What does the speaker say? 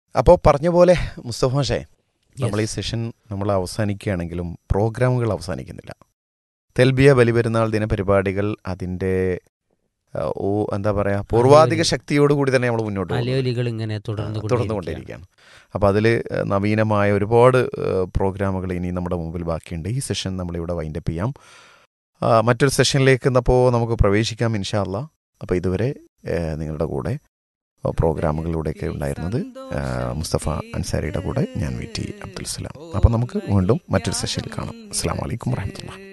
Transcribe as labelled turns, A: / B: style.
A: അപ്പോൾ പറഞ്ഞ പോലെ മുസ്തഫ ഷേ നമ്മൾ ഈ സെഷൻ നമ്മൾ അവസാനിക്കുകയാണെങ്കിലും പ്രോഗ്രാമുകൾ അവസാനിക്കുന്നില്ല തെൽബിയ ബലിപെരുന്നാൾ ദിന പരിപാടികൾ അതിൻ്റെ ആ, ഓ എന്താ പറയുക പൂർവാധിക ശക്തിയോടുകൂടി തന്നെ നമ്മൾ മുന്നോട്ട് പോകുന്നു.
B: അലയൊലികൾ ഇങ്ങനെ തുടർന്ന്
A: തുടർന്നു
B: കൊണ്ടേയിരിക്കുകയാണ്.
A: കൊണ്ടിരിക്കുകയാണ് അപ്പോൾ അതിൽ നവീനമായ ഒരുപാട് പ്രോഗ്രാമുകൾ ഇനി നമ്മുടെ മുമ്പിൽ ബാക്കിയുണ്ട് ഈ സെഷൻ നമ്മളിവിടെ വൈൻഡപ്പ് ചെയ്യാം ആ, മറ്റൊരു സെഷനിലേക്ക് എന്നപ്പോൾ നമുക്ക് പ്രവേശിക്കാം ഇൻഷാല്ല അപ്പോൾ ഇതുവരെ ഏ, നിങ്ങളുടെ കൂടെ പ്രോഗ്രാമുകളിലൂടെയൊക്കെ ഉണ്ടായിരുന്നത് ആ, മുസ്തഫ അൻസാരിയുടെ കൂടെ ഞാൻ വി ടി അബ്ദുൽ സലാം അപ്പോൾ നമുക്ക് വീണ്ടും മറ്റൊരു സെഷനിൽ കാണാം അസ്സാം വലൈക്കും വാഹമത്തുള്ള